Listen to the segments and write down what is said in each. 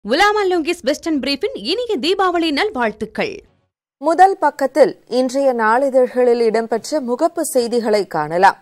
உலாமா லோங்கிஸ் western பிரீஃபின் இனிய தீபாவளி நல்வாழ்த்துக்கள் முதல் பக்கத்தில் இன்றைய நாளிதழ்களில் இடம்பெற்ற முகப்பு செய்திகளை காணலாம்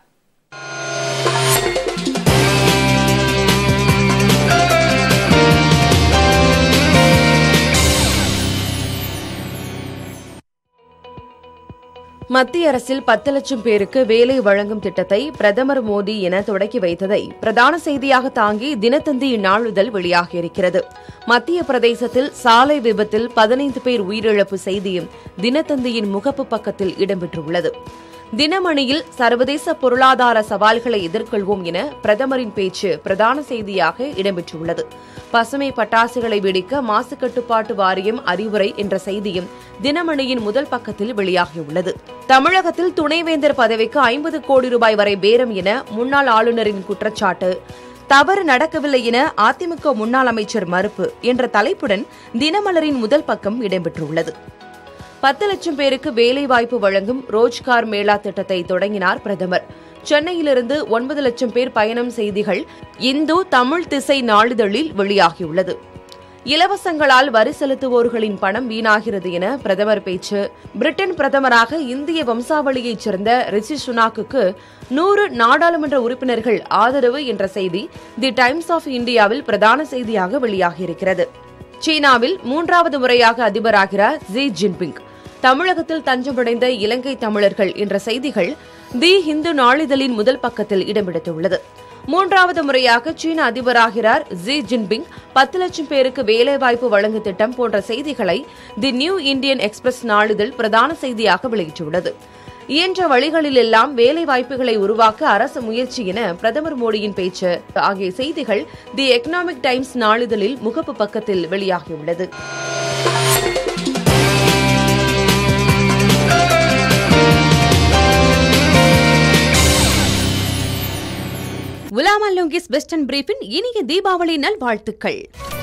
மத்திய அரசில் பத்து லட்சம் பேருக்கு வேலை வழங்கும் திட்டத்தை பிரதமர் மோடி என தொடக்கி வைத்ததை பிரதான செய்தியாக தாங்கி தினத்தந்தி நாளிதழ் வெளியாகியிருக்கிறது மத்திய பிரதேசத்தில் சாலை விபத்தில் பதினைந்து பேர் உயிரிழப்பு செய்தியும் தினத்தந்தியின் முகப்பு பக்கத்தில் இடம்பெற்றுள்ளது தினமணியில் சர்வதேச பொருளாதார சவால்களை எதிர்கொள்வோம் என பிரதமரின் பேச்சு பிரதான செய்தியாக இடம்பெற்றுள்ளது பசுமை பட்டாசுகளை வெடிக்க மாசு கட்டுப்பாட்டு வாரியம் அறிவுரை என்ற செய்தியும் தினமணியின் முதல் பக்கத்தில் வெளியாகியுள்ளது தமிழகத்தில் துணைவேந்தர் பதவிக்கு ஐம்பது கோடி ரூபாய் வரை பேரம் என முன்னாள் ஆளுநரின் குற்றச்சாட்டு தவறு நடக்கவில்லை என அதிமுக முன்னாள் அமைச்சர் மறுப்பு என்ற தலைப்புடன் தினமலரின் முதல் பக்கம் இடம்பெற்றுள்ளது பத்து லட்சம் பேருக்கு வேலைவாய்ப்பு வழங்கும் ரோஜ்கார் மேளா திட்டத்தை தொடங்கினார் பிரதமர் சென்னையிலிருந்து ஒன்பது லட்சம் பேர் பயணம் செய்திகள் இந்து தமிழ் திசை நாளிதழில் வெளியாகியுள்ளது இலவசங்களால் வரி செலுத்துவோர்களின் பணம் வீணாகிறது என பிரதமர் பேச்சு பிரிட்டன் பிரதமராக இந்திய வம்சாவளியைச் சேர்ந்த ரிஷி சுனாக்குக்கு நூறு நாடாளுமன்ற உறுப்பினர்கள் ஆதரவு என்ற செய்தி தி டைம்ஸ் ஆஃப் இந்தியாவில் பிரதான செய்தியாக வெளியாகியிருக்கிறது சீனாவில் மூன்றாவது முறையாக அதிபராகிறார் ஜி ஜின்பிங் தமிழகத்தில் தஞ்சமடைந்த இலங்கை தமிழர்கள் என்ற செய்திகள் தி ஹிந்து நாளிதழின் முதல் பக்கத்தில் இடம்பிடித்துள்ளது மூன்றாவது முறையாக சீன அதிபராகிறார் ஜி ஜின்பிங் பத்து லட்சம் பேருக்கு வேலைவாய்ப்பு வழங்கும் திட்டம் போன்ற செய்திகளை தி நியூ இந்தியன் எக்ஸ்பிரஸ் நாளிதழ் பிரதான செய்தியாக வெளியிட்டுள்ளது இயன்ற வழிகளிலெல்லாம் வேலை வாய்ப்புகளை உருவாக்க அரசு முயற்சி என பிரதமர் மோடியின் பேச்சு ஆகிய செய்திகள் தி எக்கனாமிக் டைம்ஸ் நாளிதழில் முகப்பு பக்கத்தில் வெளியாகியுள்ளது உலாமா லோங்கிஸ் வெஸ்டர்ன் பிரீஃபின் இனிய தீபாவளி நல்வாழ்த்துக்கள்